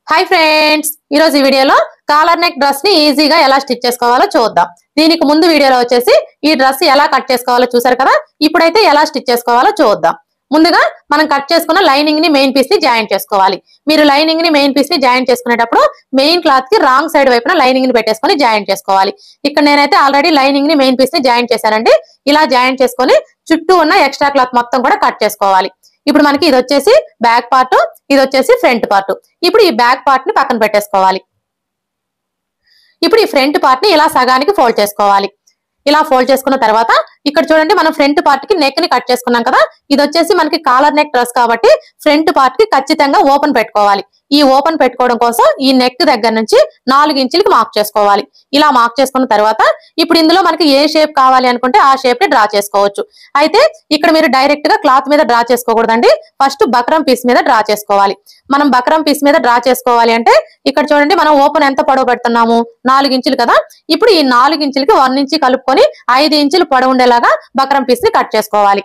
hi friends ఈ రోజు ఈ వీడియోలో కాలర్ నెక్ డ్రెస్ ని ఈజీగా ఎలా స్టిచ్ చేసుకోవాలో చూద్దాం దీనికి ముందు వీడియోలో వచ్చేసి ఈ డ్రెస్ ఎలా కట్ చేసుకోవాలో చూసారు కదా ఇప్పుడైతే ఎలా స్టిచ్ చేసుకోవాలో చూద్దాం ముందుగా మనం కట్ చేసుకున్న లైనింగ్ ని మెయిన్ పీస్ ని జాయిన్ చేసుకోవాలి మీరు లైనింగ్ ని మెయిన్ పీస్ ని జాయిన్ చేసుకునేటప్పుడు మెయిన్ క్లాత్ కి రాంగ్ సైడ్ వైపున లైనింగ్ ని పెట్టేసుకొని జాయిన్ చేసుకోవాలి ఇక్కడ నేనైతే ఆల్రెడీ లైనింగ్ ని మెయిన్ పీస్ ని జాయిన్ చేశానండి ఇలా జాయిన్ చేసుకొని చుట్టూ ఉన్న ఎక్స్ట్రా క్లాత్ మొత్తం కూడా కట్ చేసుకోవాలి ఇప్పుడు మనకి ఇది వచ్చేసి బ్యాక్ పార్ట్ ఇది వచ్చేసి ఫ్రంట్ పార్ట్ ఇప్పుడు ఈ బ్యాక్ పార్ట్ ని పక్కన పెట్టేసుకోవాలి ఇప్పుడు ఈ ఫ్రంట్ పార్ట్ ని ఇలా సగానికి ఫోల్డ్ చేసుకోవాలి ఇలా ఫోల్డ్ చేసుకున్న తర్వాత ఇక్కడ చూడండి మనం ఫ్రంట్ పార్ట్ కి నెక్ ని కట్ చేసుకున్నాం కదా ఇది వచ్చేసి మనకి కాలర్ నెక్ డ్రెస్ కాబట్టి ఫ్రంట్ పార్ట్ కి ఖచ్చితంగా ఓపెన్ పెట్టుకోవాలి ఈ ఓపెన్ పెట్టుకోవడం కోసం ఈ నెక్ దగ్గర నుంచి నాలుగు ఇంచులకి మార్క్ చేసుకోవాలి ఇలా మార్క్ చేసుకున్న తర్వాత ఇప్పుడు ఇందులో మనకి ఏ షేప్ కావాలి అనుకుంటే ఆ షేప్ ని డ్రా చేసుకోవచ్చు అయితే ఇక్కడ మీరు డైరెక్ట్ గా క్లాత్ మీద డ్రా చేసుకోకూడదండి ఫస్ట్ బక్రం పీస్ మీద డ్రా చేసుకోవాలి మనం బక్రం పీస్ మీద డ్రా చేసుకోవాలి అంటే ఇక్కడ చూడండి మనం ఓపెన్ ఎంత పొడవు పెడుతున్నాము నాలుగు ఇంచులు కదా ఇప్పుడు ఈ నాలుగు ఇంచులకి వన్ ఇంచి కలుపుకొని ఐదు ఇంచులు పొడవు ఉండేలాగా బక్రం పీస్ ని కట్ చేసుకోవాలి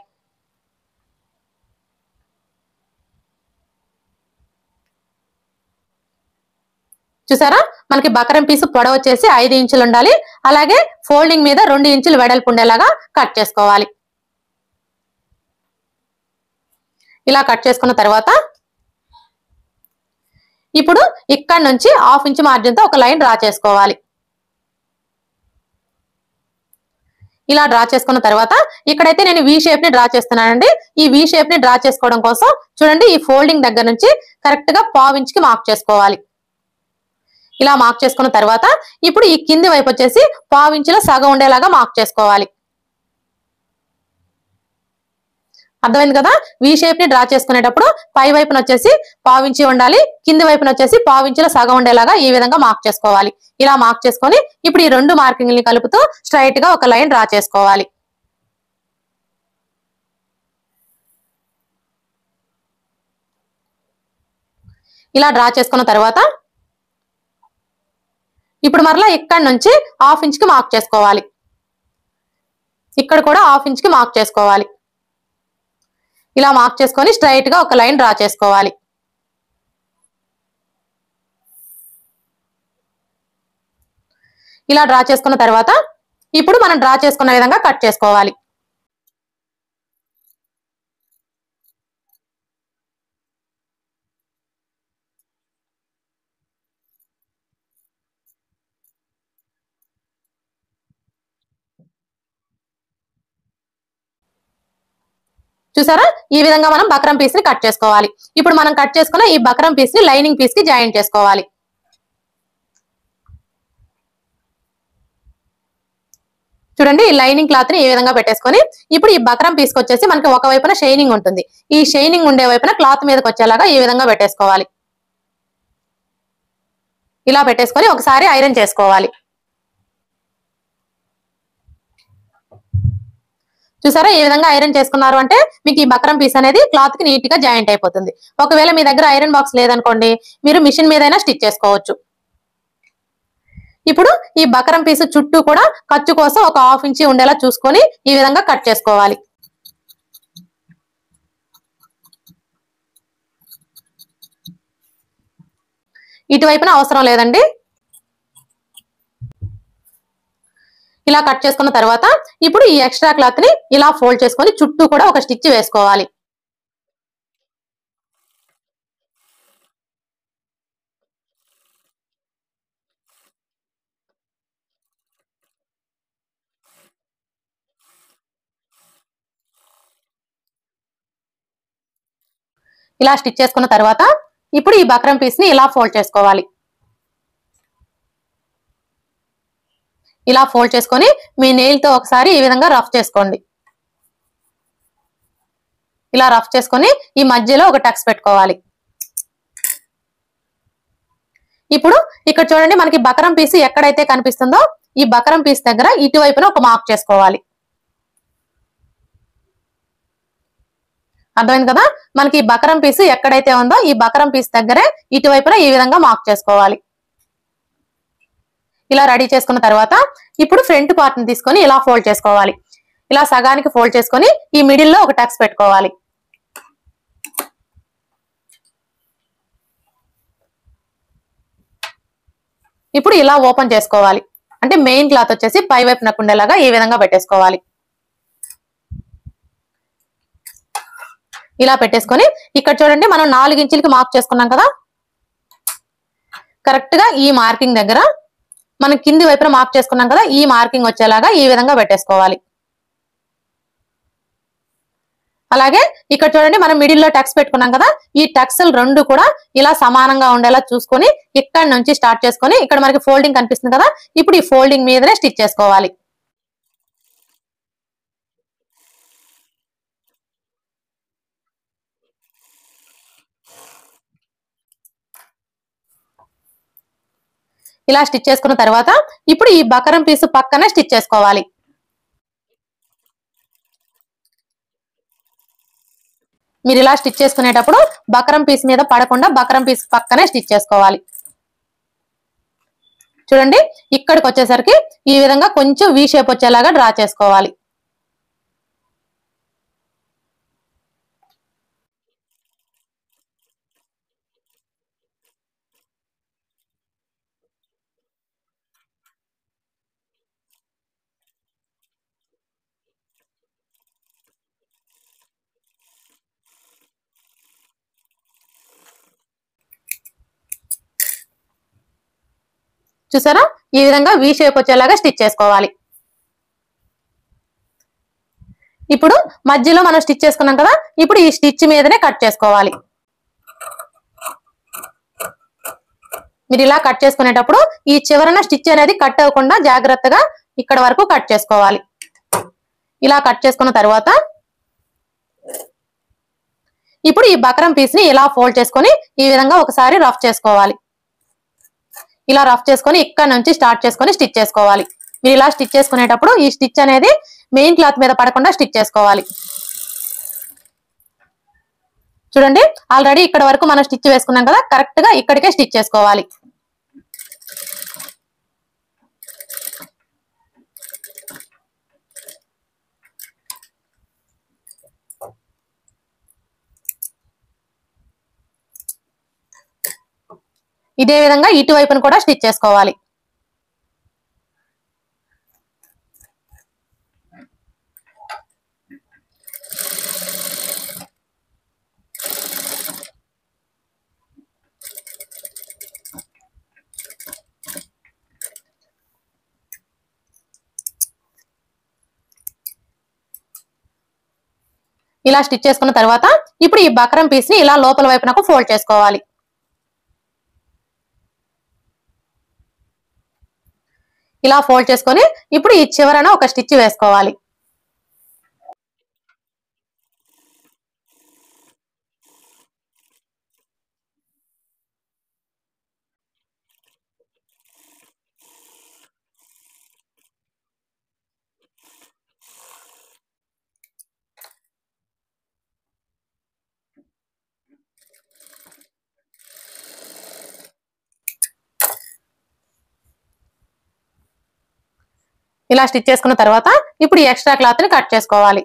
చూసారా మనకి బకరం పీసు పొడవు వచ్చేసి ఐదు ఇంచులు ఉండాలి అలాగే ఫోల్డింగ్ మీద రెండు ఇంచులు వెడల్పు ఉండేలాగా కట్ చేసుకోవాలి ఇలా కట్ చేసుకున్న తర్వాత ఇప్పుడు ఇక్కడ నుంచి హాఫ్ ఇంచ్ మార్జిన్ తో ఒక లైన్ డ్రా చేసుకోవాలి ఇలా డ్రా చేసుకున్న తర్వాత ఇక్కడైతే నేను వి షేప్ ని డ్రా చేస్తున్నానండి ఈ వి షేప్ ని డ్రా చేసుకోవడం కోసం చూడండి ఈ ఫోల్డింగ్ దగ్గర నుంచి కరెక్ట్ గా పావు ఇంచ్ కి మార్క్ చేసుకోవాలి ఇలా మార్క్ చేసుకున్న తర్వాత ఇప్పుడు ఈ కింది వైపు వచ్చేసి పావు ఇంచులో సగం ఉండేలాగా మార్క్ చేసుకోవాలి అర్థమైంది కదా వి షేప్ ని డ్రా చేసుకునేటప్పుడు పై వైపున వచ్చేసి పావించి ఉండాలి కింది వైపున వచ్చేసి పావించిలో సగం ఉండేలాగా ఈ విధంగా మార్క్ చేసుకోవాలి ఇలా మార్క్ చేసుకొని ఇప్పుడు ఈ రెండు మార్కింగ్ ని కలుపుతూ స్ట్రైట్ గా ఒక లైన్ డ్రా చేసుకోవాలి ఇలా డ్రా చేసుకున్న తర్వాత ఇప్పుడు మరలా ఇక్కడ నుంచి హాఫ్ ఇంచ్ కి మార్క్ చేసుకోవాలి ఇక్కడ కూడా హాఫ్ ఇంచ్ కి మార్క్ చేసుకోవాలి ఇలా మార్క్ చేసుకొని స్ట్రైట్ గా ఒక లైన్ డ్రా చేసుకోవాలి ఇలా డ్రా చేసుకున్న తర్వాత ఇప్పుడు మనం డ్రా చేసుకున్న విధంగా కట్ చేసుకోవాలి చూసారా ఈ విధంగా మనం బక్రం పీస్ ని కట్ చేసుకోవాలి ఇప్పుడు మనం కట్ చేసుకున్న ఈ బక్రం పీస్ ని లైనింగ్ పీస్ కి జాయిన్ చేసుకోవాలి చూడండి ఈ లైనింగ్ క్లాత్ ని ఈ విధంగా పెట్టేసుకొని ఇప్పుడు ఈ బక్రం పీస్ కి వచ్చేసి మనకి ఒక వైపున షైనింగ్ ఉంటుంది ఈ షైనింగ్ ఉండే వైపున క్లాత్ మీదకి వచ్చేలాగా ఈ విధంగా పెట్టేసుకోవాలి ఇలా పెట్టేసుకొని ఒకసారి ఐరన్ చేసుకోవాలి చూసారా ఈ విధంగా ఐరన్ చేసుకున్నారు అంటే మీకు ఈ బక్రం పీస్ అనేది క్లాత్ కి నీట్ గా జాయింట్ అయిపోతుంది ఒకవేళ మీ దగ్గర ఐరన్ బాక్స్ లేదనుకోండి మీరు మిషన్ మీదైనా స్టిచ్ చేసుకోవచ్చు ఇప్పుడు ఈ బకరం పీస్ చుట్టూ కూడా ఖర్చు కోసం ఒక హాఫ్ ఇంచి ఉండేలా చూసుకొని ఈ విధంగా కట్ చేసుకోవాలి ఇటువైపున అవసరం లేదండి ఇలా కట్ చేసుకున్న తర్వాత ఇప్పుడు ఈ ఎక్స్ట్రా క్లాత్ ని ఇలా ఫోల్డ్ చేసుకొని చుట్టూ కూడా ఒక స్టిచ్ వేసుకోవాలి ఇలా స్టిచ్ చేసుకున్న తర్వాత ఇప్పుడు ఈ బక్రం పీస్ ని ఇలా ఫోల్డ్ చేసుకోవాలి ఇలా ఫోల్డ్ చేసుకొని మీ నెయిల్ తో ఒకసారి ఈ విధంగా రఫ్ చేసుకోండి ఇలా రఫ్ చేసుకొని ఈ మధ్యలో ఒక టక్స్ పెట్టుకోవాలి ఇప్పుడు ఇక్కడ చూడండి మనకి బకరం పీస్ ఎక్కడైతే కనిపిస్తుందో ఈ బకరం పీస్ దగ్గర ఇటువైపున ఒక మార్క్ చేసుకోవాలి అర్థమైంది కదా మనకి ఈ బకరం పీస్ ఎక్కడైతే ఉందో ఈ బకరం పీస్ దగ్గరే ఇటువైపున ఈ విధంగా మార్క్ చేసుకోవాలి ఇలా రెడీ చేసుకున్న తర్వాత ఇప్పుడు ఫ్రంట్ పార్ట్ ని తీసుకొని ఇలా ఫోల్డ్ చేసుకోవాలి ఇలా సగానికి ఫోల్డ్ చేసుకొని ఈ మిడిల్ లో ఒక టక్స్ పెట్టుకోవాలి ఇప్పుడు ఇలా ఓపెన్ చేసుకోవాలి అంటే మెయిన్ క్లాత్ వచ్చేసి పై వైపు నాకు ఉండేలాగా ఈ విధంగా పెట్టేసుకోవాలి ఇలా పెట్టేసుకొని ఇక్కడ చూడండి మనం నాలుగు ఇంచులకి మార్క్ చేసుకున్నాం కదా కరెక్ట్ గా ఈ మార్కింగ్ దగ్గర మనం కింది వైపున మార్క్ చేసుకున్నాం కదా ఈ మార్కింగ్ వచ్చేలాగా ఈ విధంగా పెట్టేసుకోవాలి అలాగే ఇక్కడ చూడండి మనం మిడిల్ లో టక్స్ పెట్టుకున్నాం కదా ఈ టక్స్ రెండు కూడా ఇలా సమానంగా ఉండేలా చూసుకొని ఇక్కడ నుంచి స్టార్ట్ చేసుకొని ఇక్కడ మనకి ఫోల్డింగ్ కనిపిస్తుంది కదా ఇప్పుడు ఈ ఫోల్డింగ్ మీదనే స్టిచ్ చేసుకోవాలి ఇలా స్టిచ్ చేసుకున్న తర్వాత ఇప్పుడు ఈ బకరం పీస్ పక్కనే స్టిచ్ చేసుకోవాలి మీరు ఇలా స్టిచ్ చేసుకునేటప్పుడు బకరం పీస్ మీద పడకుండా బకరం పీస్ పక్కనే స్టిచ్ చేసుకోవాలి చూడండి ఇక్కడికి వచ్చేసరికి ఈ విధంగా కొంచెం వి షేప్ వచ్చేలాగా డ్రా చేసుకోవాలి చూసారా ఈ విధంగా వి షేప్ వచ్చేలాగా స్టిచ్ చేసుకోవాలి ఇప్పుడు మధ్యలో మనం స్టిచ్ చేసుకున్నాం కదా ఇప్పుడు ఈ స్టిచ్ మీదనే కట్ చేసుకోవాలి మీరు ఇలా కట్ చేసుకునేటప్పుడు ఈ చివరన స్టిచ్ అనేది కట్ అవ్వకుండా జాగ్రత్తగా ఇక్కడ వరకు కట్ చేసుకోవాలి ఇలా కట్ చేసుకున్న తర్వాత ఇప్పుడు ఈ బకరం పీస్ ని ఇలా ఫోల్డ్ చేసుకొని ఈ విధంగా ఒకసారి రఫ్ చేసుకోవాలి ఇలా రఫ్ చేసుకొని ఇక్కడ నుంచి స్టార్ట్ చేసుకొని స్టిచ్ చేసుకోవాలి మీరు ఇలా స్టిచ్ చేసుకునేటప్పుడు ఈ స్టిచ్ అనేది మెయిన్ క్లాత్ మీద పడకుండా స్టిచ్ చేసుకోవాలి చూడండి ఆల్రెడీ ఇక్కడ వరకు మనం స్టిచ్ వేసుకున్నాం కదా కరెక్ట్ గా ఇక్కడికే స్టిచ్ చేసుకోవాలి ఇదే విధంగా ఇటువైపును కూడా స్టిచ్ చేసుకోవాలి ఇలా స్టిచ్ చేసుకున్న తర్వాత ఇప్పుడు ఈ బకరం పీస్ ని ఇలా లోపల వైపునకు ఫోల్డ్ చేసుకోవాలి ఇలా ఫోల్డ్ చేసుకొని ఇప్పుడు ఈ చివరన ఒక స్టిచ్ వేసుకోవాలి ఇలా స్టిచ్ చేసుకున్న తర్వాత ఇప్పుడు ఈ ఎక్స్ట్రా క్లాత్ ని కట్ చేసుకోవాలి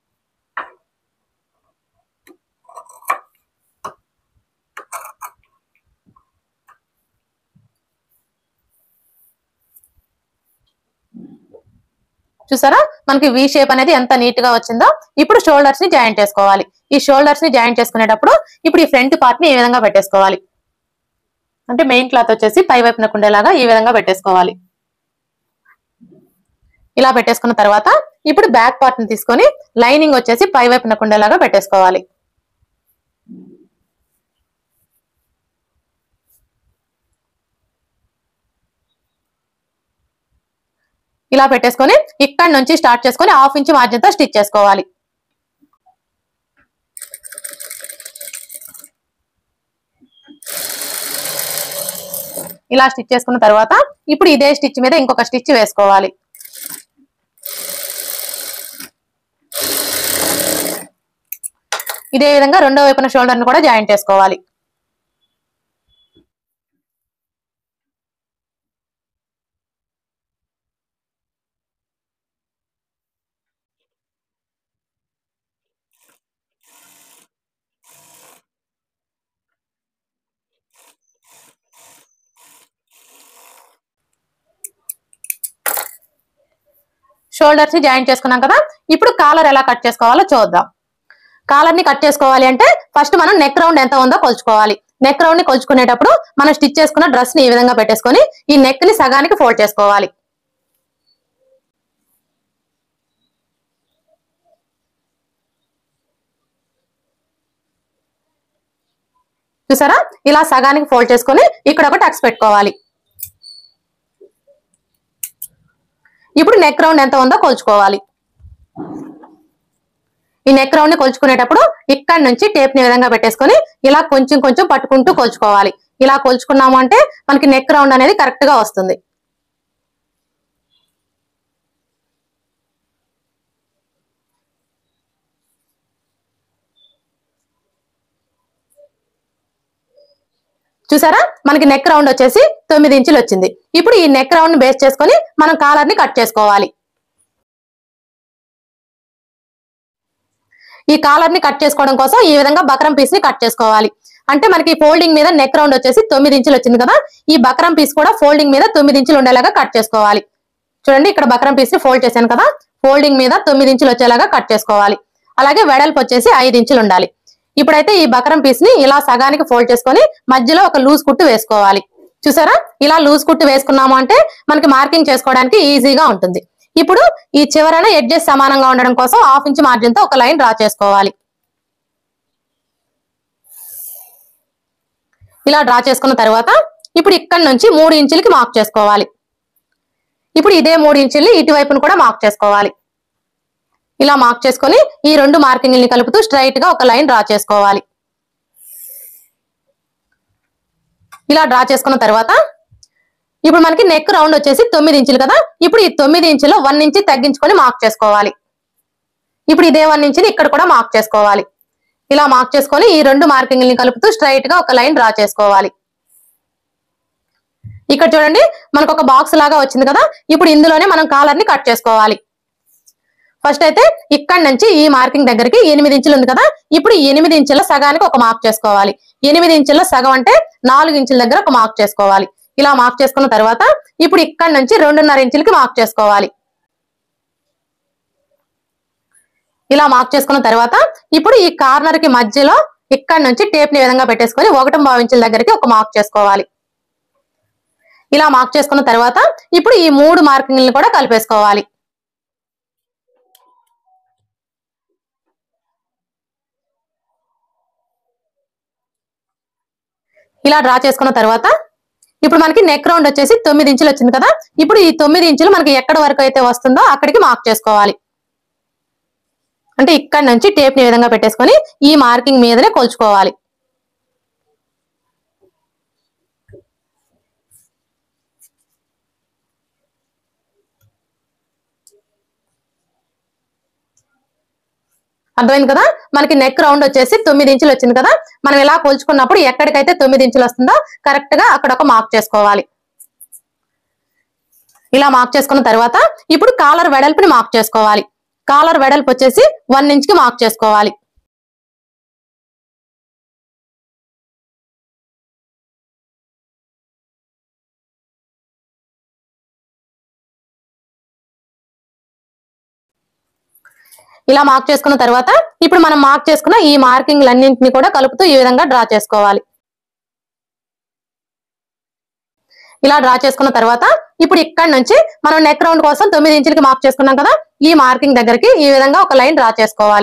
చూసారా మనకి వి షేప్ అనేది ఎంత నీట్ గా వచ్చిందో ఇప్పుడు షోల్డర్స్ ని జాయింట్ చేసుకోవాలి ఈ షోల్డర్స్ ని జాయింట్ చేసుకునేటప్పుడు ఇప్పుడు ఈ ఫ్రంట్ పార్ట్ ని ఈ విధంగా పెట్టేసుకోవాలి అంటే మెయిన్ క్లాత్ వచ్చేసి పై వైపునకు ఉండేలాగా ఈ విధంగా పెట్టేసుకోవాలి ఇలా పెట్టేసుకున్న తర్వాత ఇప్పుడు బ్యాక్ పార్ట్ ని తీసుకొని లైనింగ్ వచ్చేసి పై వైపునకు ఉండేలాగా పెట్టేసుకోవాలి ఇలా పెట్టేసుకొని ఇక్కడ నుంచి స్టార్ట్ చేసుకొని హాఫ్ ఇంచ్ మార్జిన్ తో స్టిచ్ చేసుకోవాలి ఇలా స్టిచ్ చేసుకున్న తర్వాత ఇప్పుడు ఇదే స్టిచ్ మీద ఇంకొక స్టిచ్ వేసుకోవాలి ఇదే విధంగా రెండో వైపున షోల్డర్ ని కూడా జాయింట్ చేసుకోవాలి షోల్డర్స్ ని జాయింట్ చేసుకున్నాం కదా ఇప్పుడు కాలర్ ఎలా కట్ చేసుకోవాలో చూద్దాం కాలర్ ని కట్ చేసుకోవాలి అంటే ఫస్ట్ మనం నెక్ రౌండ్ ఎంత ఉందో కొలుచుకోవాలి నెక్ రౌండ్ ని కొలుచుకునేటప్పుడు మనం స్టిచ్ చేసుకున్న డ్రెస్ ని ఈ విధంగా పెట్టేసుకొని ఈ నెక్ ని సగానికి ఫోల్డ్ చేసుకోవాలి చూసారా ఇలా సగానికి ఫోల్డ్ చేసుకొని ఇక్కడ ఒక టక్స్ పెట్టుకోవాలి ఇప్పుడు నెక్ రౌండ్ ఎంత ఉందో కొలుచుకోవాలి ఈ నెక్ రౌండ్ ని కొలుచుకునేటప్పుడు ఇక్కడ నుంచి టేప్ ని ఈ విధంగా పెట్టేసుకొని ఇలా కొంచెం కొంచెం పట్టుకుంటూ కొలుచుకోవాలి ఇలా కొలుచుకున్నాము అంటే మనకి నెక్ రౌండ్ అనేది కరెక్ట్ గా వస్తుంది చూసారా మనకి నెక్ రౌండ్ వచ్చేసి తొమ్మిది ఇంచులు వచ్చింది ఇప్పుడు ఈ నెక్ రౌండ్ బేస్ చేసుకొని మనం కాలర్ ని కట్ చేసుకోవాలి ఈ కాలర్ ని కట్ చేసుకోవడం కోసం ఈ విధంగా బకరం పీస్ ని కట్ చేసుకోవాలి అంటే మనకి ఫోల్డింగ్ మీద నెక్ రౌండ్ వచ్చేసి తొమ్మిది ఇంచులు వచ్చింది కదా ఈ బకరం పీస్ కూడా ఫోల్డింగ్ మీద తొమ్మిది ఇంచులు ఉండేలాగా కట్ చేసుకోవాలి చూడండి ఇక్కడ బకరం పీస్ ని ఫోల్డ్ చేశాను కదా ఫోల్డింగ్ మీద తొమ్మిది ఇంచులు వచ్చేలాగా కట్ చేసుకోవాలి అలాగే వెడల్పు వచ్చేసి ఐదు ఇంచులు ఉండాలి ఇప్పుడైతే ఈ బకరం పీస్ ని ఇలా సగానికి ఫోల్డ్ చేసుకొని మధ్యలో ఒక లూజ్ కుట్టు వేసుకోవాలి చూసారా ఇలా లూజ్ కుట్టు వేసుకున్నాము అంటే మనకి మార్కింగ్ చేసుకోవడానికి ఈజీగా ఉంటుంది ఇప్పుడు ఈ చివరన ఎడ్జెస్ సమానంగా ఉండడం కోసం హాఫ్ ఇంచ్ మార్జిన్ తో ఒక లైన్ డ్రా చేసుకోవాలి ఇలా డ్రా చేసుకున్న తర్వాత ఇప్పుడు ఇక్కడ నుంచి మూడు ఇంచులకి మార్క్ చేసుకోవాలి ఇప్పుడు ఇదే మూడు ఇంచుల్ని ఇటువైపును కూడా మార్క్ చేసుకోవాలి ఇలా మార్క్ చేసుకొని ఈ రెండు మార్కింగ్ని కలుపుతూ స్ట్రైట్ గా ఒక లైన్ డ్రా చేసుకోవాలి ఇలా డ్రా చేసుకున్న తర్వాత ఇప్పుడు మనకి నెక్ రౌండ్ వచ్చేసి తొమ్మిది ఇంచులు కదా ఇప్పుడు ఈ తొమ్మిది ఇంచులో వన్ ఇంచ్ తగ్గించుకొని మార్క్ చేసుకోవాలి ఇప్పుడు ఇదే వన్ ఇంచుని ఇక్కడ కూడా మార్క్ చేసుకోవాలి ఇలా మార్క్ చేసుకొని ఈ రెండు మార్కింగ్ని కలుపుతూ స్ట్రైట్ గా ఒక లైన్ డ్రా చేసుకోవాలి ఇక్కడ చూడండి మనకు ఒక బాక్స్ లాగా వచ్చింది కదా ఇప్పుడు ఇందులోనే మనం కాలర్ ని కట్ చేసుకోవాలి ఫస్ట్ అయితే ఇక్కడ నుంచి ఈ మార్కింగ్ దగ్గరికి ఎనిమిది ఇంచులు ఉంది కదా ఇప్పుడు ఈ ఎనిమిది ఇంచుల సగానికి ఒక మార్క్ చేసుకోవాలి ఎనిమిది ఇంచుల సగం అంటే నాలుగు ఇంచుల దగ్గర ఒక మార్క్ చేసుకోవాలి ఇలా మార్క్ చేసుకున్న తర్వాత ఇప్పుడు ఇక్కడ నుంచి రెండున్నర ఇంచులకి మార్క్ చేసుకోవాలి ఇలా మార్క్ చేసుకున్న తర్వాత ఇప్పుడు ఈ కార్నర్ కి మధ్యలో ఇక్కడ నుంచి టేప్ ని ఈ విధంగా పెట్టేసుకొని ఒకటి పావు ఇంచుల దగ్గరికి ఒక మార్క్ చేసుకోవాలి ఇలా మార్క్ చేసుకున్న తర్వాత ఇప్పుడు ఈ మూడు మార్కింగ్లను కూడా కలిపేసుకోవాలి ఇలా డ్రా చేసుకున్న తర్వాత ఇప్పుడు మనకి నెక్ రౌండ్ వచ్చేసి తొమ్మిది ఇంచులు వచ్చింది కదా ఇప్పుడు ఈ తొమ్మిది ఇంచులు మనకి ఎక్కడ వరకు అయితే వస్తుందో అక్కడికి మార్క్ చేసుకోవాలి అంటే ఇక్కడ నుంచి టేప్ ని ఈ విధంగా పెట్టేసుకొని ఈ మార్కింగ్ మీదనే కొలుచుకోవాలి అర్థమైంది కదా మనకి నెక్ రౌండ్ వచ్చేసి తొమ్మిది ఇంచులు వచ్చింది కదా మనం ఇలా కొలుచుకున్నప్పుడు ఎక్కడికైతే తొమ్మిది ఇంచులు వస్తుందో కరెక్ట్ గా అక్కడ ఒక మార్క్ చేసుకోవాలి ఇలా మార్క్ చేసుకున్న తర్వాత ఇప్పుడు కాలర్ వెడల్పుని మార్క్ చేసుకోవాలి కాలర్ వెడల్పు వచ్చేసి వన్ ఇంచ్ కి మార్క్ చేసుకోవాలి ఇలా మార్క్ చేసుకున్న తర్వాత ఇప్పుడు మనం మార్క్ చేసుకున్న ఈ మార్కింగ్ అన్నింటిని కూడా కలుపుతూ ఈ విధంగా డ్రా చేసుకోవాలి ఇలా డ్రా చేసుకున్న తర్వాత ఇప్పుడు ఇక్కడ నుంచి మనం నెక్ రౌండ్ కోసం తొమ్మిది ఇంచులకి మార్క్ చేసుకున్నాం కదా ఈ మార్కింగ్ దగ్గరికి ఈ విధంగా ఒక లైన్ డ్రా చేసుకోవాలి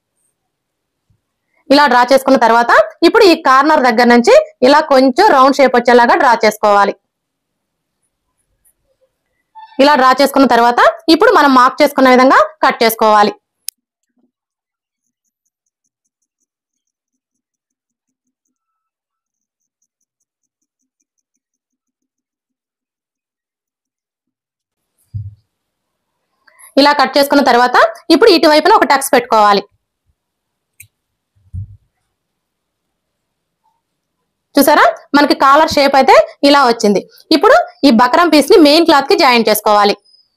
ఇలా డ్రా చేసుకున్న తర్వాత ఇప్పుడు ఈ కార్నర్ దగ్గర నుంచి ఇలా కొంచెం రౌండ్ షేప్ వచ్చేలాగా డ్రా చేసుకోవాలి ఇలా డ్రా చేసుకున్న తర్వాత ఇప్పుడు మనం మార్క్ చేసుకున్న విధంగా కట్ చేసుకోవాలి ఇలా కట్ చేసుకున్న తర్వాత ఇప్పుడు ఇటువైపున ఒక టక్స్ పెట్టుకోవాలి చూసారా మనకి కాలర్ షేప్ అయితే ఇలా వచ్చింది ఇప్పుడు ఈ బకరం పీస్ ని మెయిన్ క్లాత్ కి జాయిన్ చేసుకోవాలి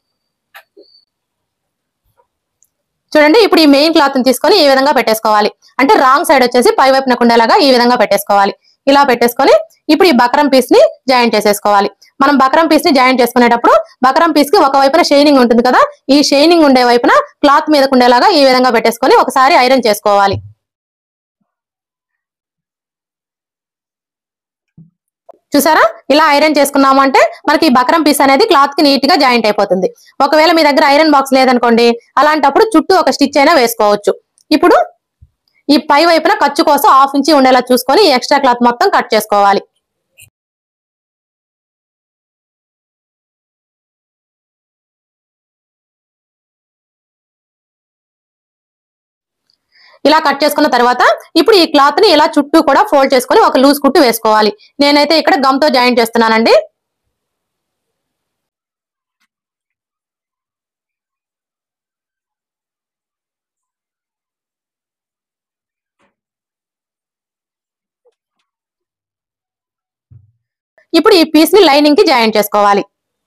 చూడండి ఇప్పుడు ఈ మెయిన్ క్లాత్ ని తీసుకొని ఈ విధంగా పెట్టేసుకోవాలి అంటే రాంగ్ సైడ్ వచ్చేసి పై వైపున ఉండేలాగా ఈ విధంగా పెట్టేసుకోవాలి ఇలా పెట్టేసుకొని ఇప్పుడు ఈ బకరం పీస్ ని జాయింట్ చేసేసుకోవాలి మనం బకరం పీస్ ని జాయింట్ చేసుకునేటప్పుడు బకరం పీస్ కి ఒక వైపున షైనింగ్ ఉంటుంది కదా ఈ షైనింగ్ ఉండే వైపున క్లాత్ మీదకు ఉండేలాగా ఈ విధంగా పెట్టేసుకొని ఒకసారి ఐరన్ చేసుకోవాలి చూసారా ఇలా ఐరన్ చేసుకున్నాము అంటే మనకి ఈ బకరం పీస్ అనేది క్లాత్ కి నీట్ గా జాయింట్ అయిపోతుంది ఒకవేళ మీ దగ్గర ఐరన్ బాక్స్ లేదనుకోండి అలాంటప్పుడు చుట్టూ ఒక స్టిచ్ అయినా వేసుకోవచ్చు ఇప్పుడు ఈ పై వైపున ఖర్చు కోసం హాఫ్ ఇంచి ఉండేలా చూసుకొని ఈ ఎక్స్ట్రా క్లాత్ మొత్తం కట్ చేసుకోవాలి ఇలా కట్ చేసుకున్న తర్వాత ఇప్పుడు ఈ క్లాత్ ని ఇలా చుట్టూ కూడా ఫోల్డ్ చేసుకొని ఒక లూజ్ కుట్టు వేసుకోవాలి నేనైతే ఇక్కడ గమ్ తో జాయింట్ చేస్తున్నానండి ఇప్పుడు ఈ పీస్ ని లైనింగ్ కి జాయింట్ చేసుకోవాలి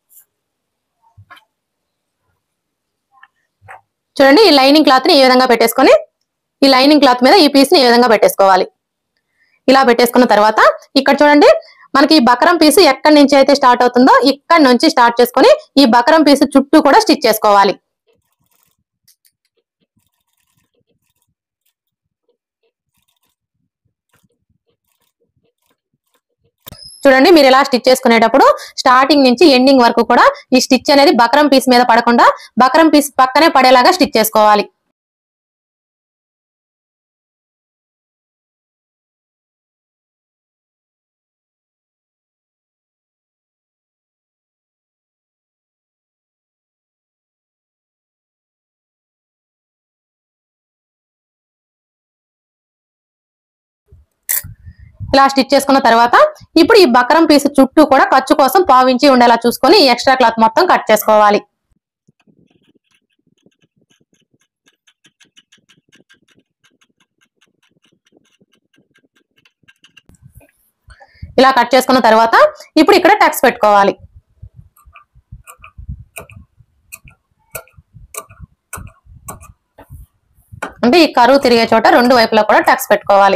చూడండి ఈ లైనింగ్ క్లాత్ ని ఈ విధంగా పెట్టేసుకొని ఈ లైనింగ్ క్లాత్ మీద ఈ పీస్ ని ఈ విధంగా పెట్టేసుకోవాలి ఇలా పెట్టేసుకున్న తర్వాత ఇక్కడ చూడండి మనకి ఈ బకరం పీస్ ఎక్కడి నుంచి అయితే స్టార్ట్ అవుతుందో ఇక్కడ నుంచి స్టార్ట్ చేసుకొని ఈ బకరం పీస్ చుట్టూ కూడా స్టిచ్ చేసుకోవాలి చూడండి మీరు ఇలా స్టిచ్ చేసుకునేటప్పుడు స్టార్టింగ్ నుంచి ఎండింగ్ వరకు కూడా ఈ స్టిచ్ అనేది బకరం పీస్ మీద పడకుండా బకరం పీస్ పక్కనే పడేలాగా స్టిచ్ చేసుకోవాలి ఇలా స్టిచ్ చేసుకున్న తర్వాత ఇప్పుడు ఈ బకరం పీస్ చుట్టూ కూడా ఖర్చు కోసం పావించి ఉండేలా చూసుకొని ఈ ఎక్స్ట్రా క్లాత్ మొత్తం కట్ చేసుకోవాలి ఇలా కట్ చేసుకున్న తర్వాత ఇప్పుడు ఇక్కడ టక్స్ పెట్టుకోవాలి అంటే ఈ కరువు తిరిగే చోట రెండు వైపులా కూడా టక్స్ పెట్టుకోవాలి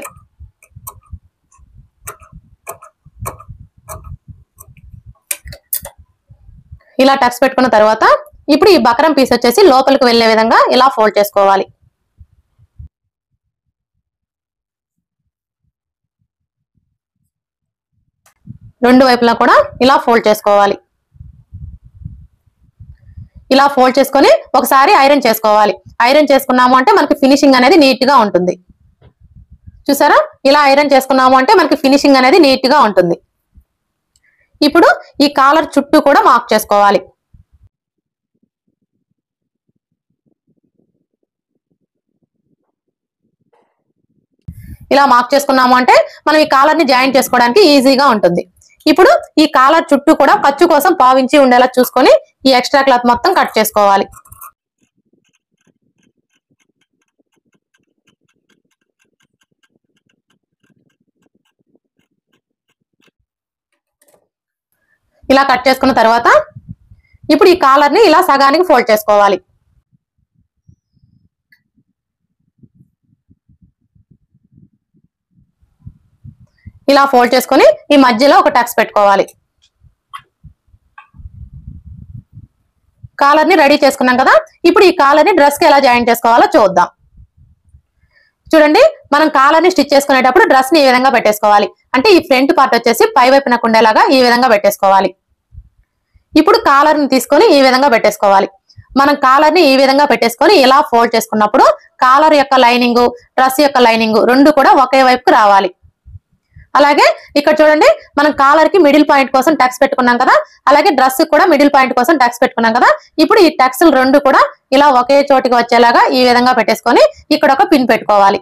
ఇలా టక్స్ పెట్టుకున్న తర్వాత ఇప్పుడు ఈ బకరం పీస్ వచ్చేసి లోపలికి వెళ్లే విధంగా ఇలా ఫోల్డ్ చేసుకోవాలి రెండు వైపులా కూడా ఇలా ఫోల్డ్ చేసుకోవాలి ఇలా ఫోల్డ్ చేసుకొని ఒకసారి ఐరన్ చేసుకోవాలి ఐరన్ చేసుకున్నాము అంటే మనకి ఫినిషింగ్ అనేది నీట్ గా ఉంటుంది చూసారా ఇలా ఐరన్ చేసుకున్నాము అంటే మనకి ఫినిషింగ్ అనేది నీట్ గా ఉంటుంది ఇప్పుడు ఈ కాలర్ చుట్టూ కూడా మార్క్ చేసుకోవాలి ఇలా మార్క్ చేసుకున్నాము అంటే మనం ఈ కాలర్ ని జాయిన్ చేసుకోవడానికి ఈజీగా ఉంటుంది ఇప్పుడు ఈ కాలర్ చుట్టూ కూడా ఖర్చు కోసం పావించి ఉండేలా చూసుకొని ఈ ఎక్స్ట్రా క్లాత్ మొత్తం కట్ చేసుకోవాలి ఇలా కట్ చేసుకున్న తర్వాత ఇప్పుడు ఈ కాలర్ ని ఇలా సగానికి ఫోల్డ్ చేసుకోవాలి ఇలా ఫోల్డ్ చేసుకొని ఈ మధ్యలో ఒక టక్స్ పెట్టుకోవాలి కాలర్ ని రెడీ చేసుకున్నాం కదా ఇప్పుడు ఈ కాలర్ ని డ్రెస్ కి ఎలా జాయిన్ చేసుకోవాలో చూద్దాం చూడండి మనం కాలర్ ని స్టిచ్ చేసుకునేటప్పుడు డ్రెస్ ని ఈ విధంగా పెట్టేసుకోవాలి అంటే ఈ ఫ్రంట్ పార్ట్ వచ్చేసి పై వైపున ఉండేలాగా ఈ విధంగా పెట్టేసుకోవాలి ఇప్పుడు కాలర్ ని తీసుకొని ఈ విధంగా పెట్టేసుకోవాలి మనం కాలర్ ని ఈ విధంగా పెట్టేసుకొని ఇలా ఫోల్డ్ చేసుకున్నప్పుడు కాలర్ యొక్క లైనింగ్ డ్రెస్ యొక్క లైనింగ్ రెండు కూడా ఒకే వైపుకు రావాలి అలాగే ఇక్కడ చూడండి మనం కాలర్ కి మిడిల్ పాయింట్ కోసం టక్స్ పెట్టుకున్నాం కదా అలాగే డ్రెస్ కూడా మిడిల్ పాయింట్ కోసం టక్స్ పెట్టుకున్నాం కదా ఇప్పుడు ఈ టక్స్ రెండు కూడా ఇలా ఒకే చోటికి వచ్చేలాగా ఈ విధంగా పెట్టేసుకొని ఇక్కడ ఒక పిన్ పెట్టుకోవాలి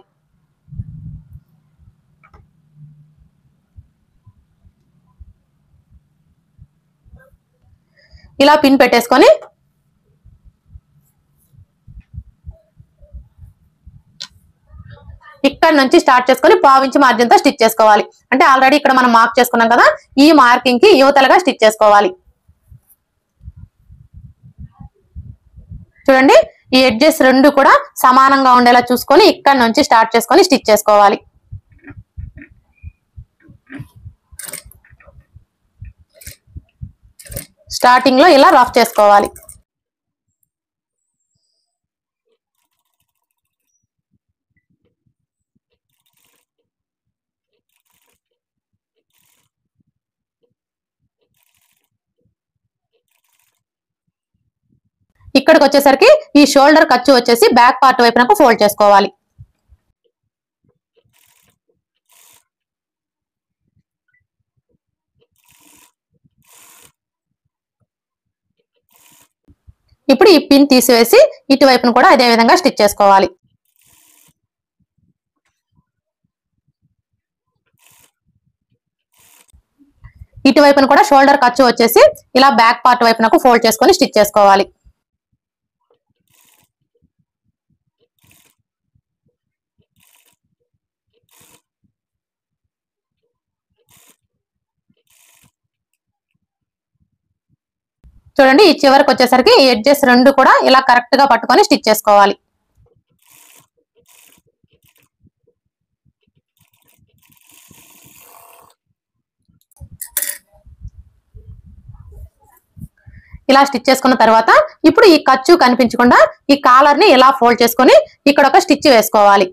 ఇలా పిన్ పెట్టేసుకొని ఇక్కడ నుంచి స్టార్ట్ చేసుకొని పావించి మార్జిన్ తో స్టిచ్ చేసుకోవాలి అంటే ఆల్రెడీ ఇక్కడ మనం మార్క్ చేసుకున్నాం కదా ఈ మార్కింగ్ కి యువతలుగా స్టిచ్ చేసుకోవాలి చూడండి ఈ ఎడ్జెస్ రెండు కూడా సమానంగా ఉండేలా చూసుకొని ఇక్కడ నుంచి స్టార్ట్ చేసుకొని స్టిచ్ చేసుకోవాలి స్టార్టింగ్ లో ఇలా రఫ్ చేసుకోవాలి ఇక్కడికి వచ్చేసరికి ఈ షోల్డర్ ఖర్చు వచ్చేసి బ్యాక్ పార్ట్ వైపునకు ఫోల్డ్ చేసుకోవాలి ఇప్పుడు ఈ పిన్ తీసివేసి ఇటువైపును కూడా అదే విధంగా స్టిచ్ చేసుకోవాలి ఇటువైపును కూడా షోల్డర్ ఖర్చు వచ్చేసి ఇలా బ్యాక్ పార్ట్ వైపునకు ఫోల్డ్ చేసుకొని స్టిచ్ చేసుకోవాలి చూడండి ఈ చివరికి వచ్చేసరికి ఈ ఎడ్జెస్ రెండు కూడా ఇలా కరెక్ట్ గా పట్టుకొని స్టిచ్ చేసుకోవాలి ఇలా స్టిచ్ చేసుకున్న తర్వాత ఇప్పుడు ఈ ఖర్చు కనిపించకుండా ఈ కాలర్ ని ఇలా ఫోల్డ్ చేసుకొని ఇక్కడ ఒక స్టిచ్ వేసుకోవాలి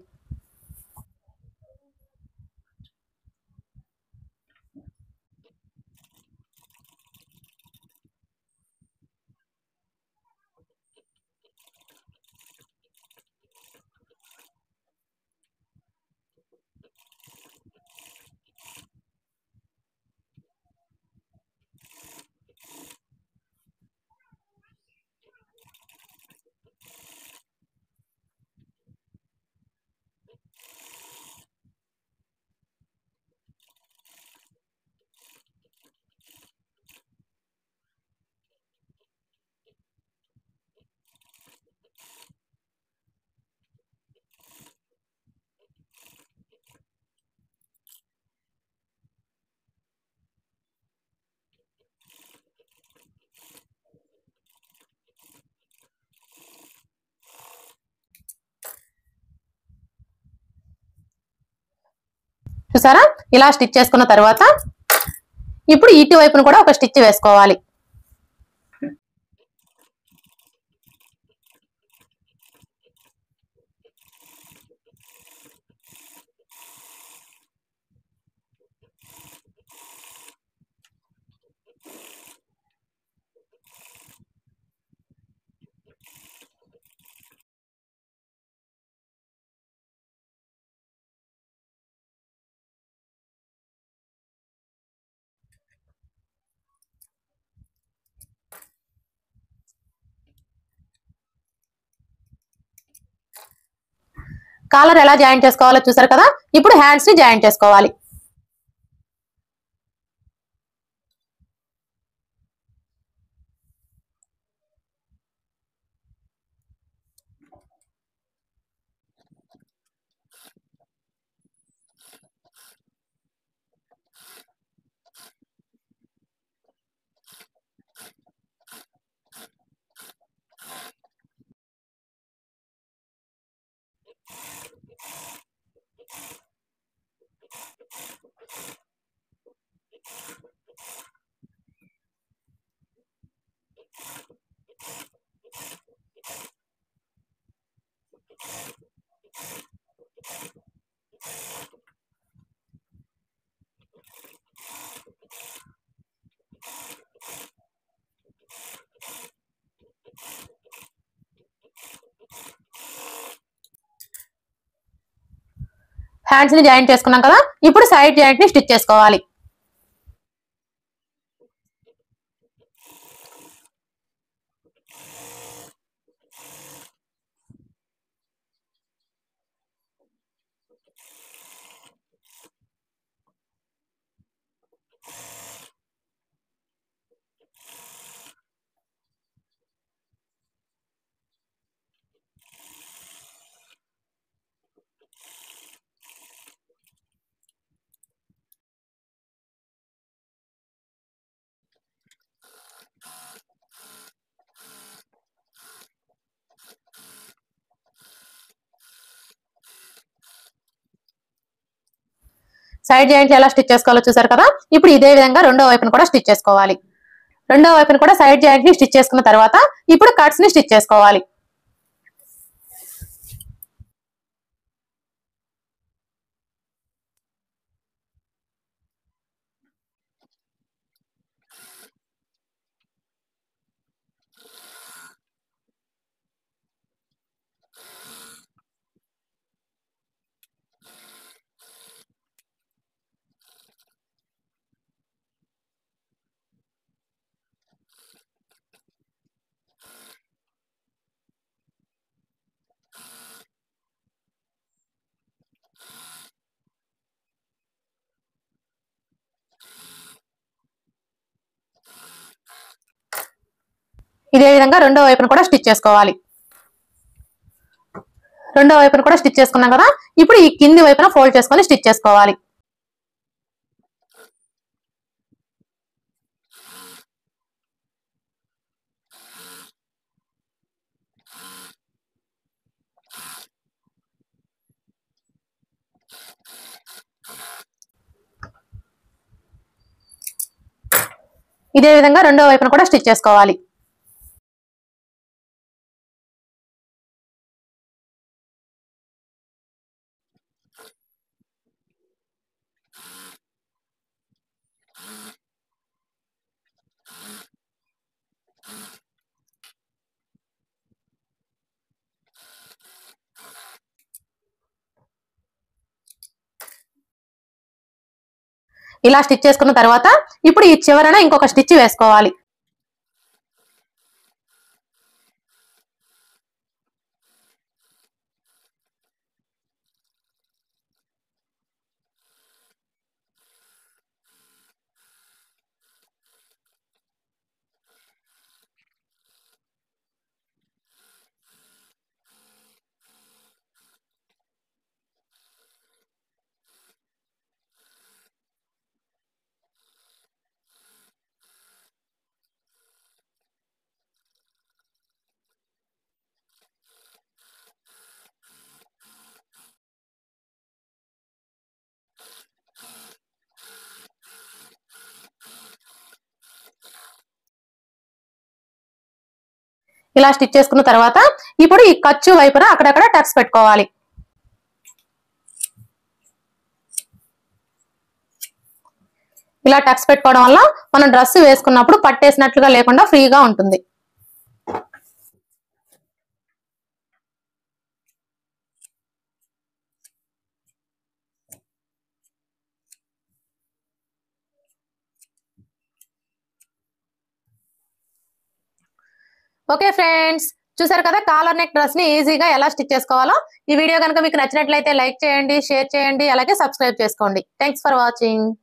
చూసారా ఇలా స్టిచ్ చేసుకున్న తర్వాత ఇప్పుడు ఇటు వైపును కూడా ఒక స్టిచ్ వేసుకోవాలి కాలర్ ఎలా జాయిన్ చేసుకోవాలో చూసారు కదా ఇప్పుడు హ్యాండ్స్ ని జాయిన్ చేసుకోవాలి హ్యాండ్స్ ని జాయిన్ చేసుకున్నాం కదా ఇప్పుడు సైడ్ జాయింట్ ని స్టిచ్ చేసుకోవాలి సైడ్ జాయింట్లు ఎలా స్టిచ్ చేసుకోవాలో చూసారు కదా ఇప్పుడు ఇదే విధంగా రెండో వైపును కూడా స్టిచ్ చేసుకోవాలి రెండో వైపున కూడా సైడ్ జాయింట్ ని స్టిచ్ చేసుకున్న తర్వాత ఇప్పుడు కట్స్ ని స్టిచ్ చేసుకోవాలి ఇదే విధంగా రెండో వైపున కూడా స్టిచ్ చేసుకోవాలి రెండో వైపున కూడా స్టిచ్ చేసుకున్నాం కదా ఇప్పుడు ఈ కింది వైపున ఫోల్డ్ చేసుకొని స్టిచ్ చేసుకోవాలి ఇదే విధంగా రెండో వైపున కూడా స్టిచ్ చేసుకోవాలి ఇలా స్టిచ్ చేసుకున్న తర్వాత ఇప్పుడు ఈ చివరన ఇంకొక స్టిచ్ వేసుకోవాలి ఇలా స్టిచ్ చేసుకున్న తర్వాత ఇప్పుడు ఈ ఖర్చు వైపున అక్కడక్కడ టక్స్ పెట్టుకోవాలి ఇలా టక్స్ పెట్టుకోవడం వల్ల మనం డ్రెస్ వేసుకున్నప్పుడు పట్టేసినట్లుగా లేకుండా ఫ్రీగా ఉంటుంది ఓకే ఫ్రెండ్స్ చూసారు కదా కాలర్ నెక్ డ్రెస్ ని ఈజీగా ఎలా స్టిచ్ చేసుకోవాలో ఈ వీడియో కనుక మీకు నచ్చినట్లయితే లైక్ చేయండి షేర్ చేయండి అలాగే సబ్స్క్రైబ్ చేసుకోండి థ్యాంక్స్ ఫర్ వాచింగ్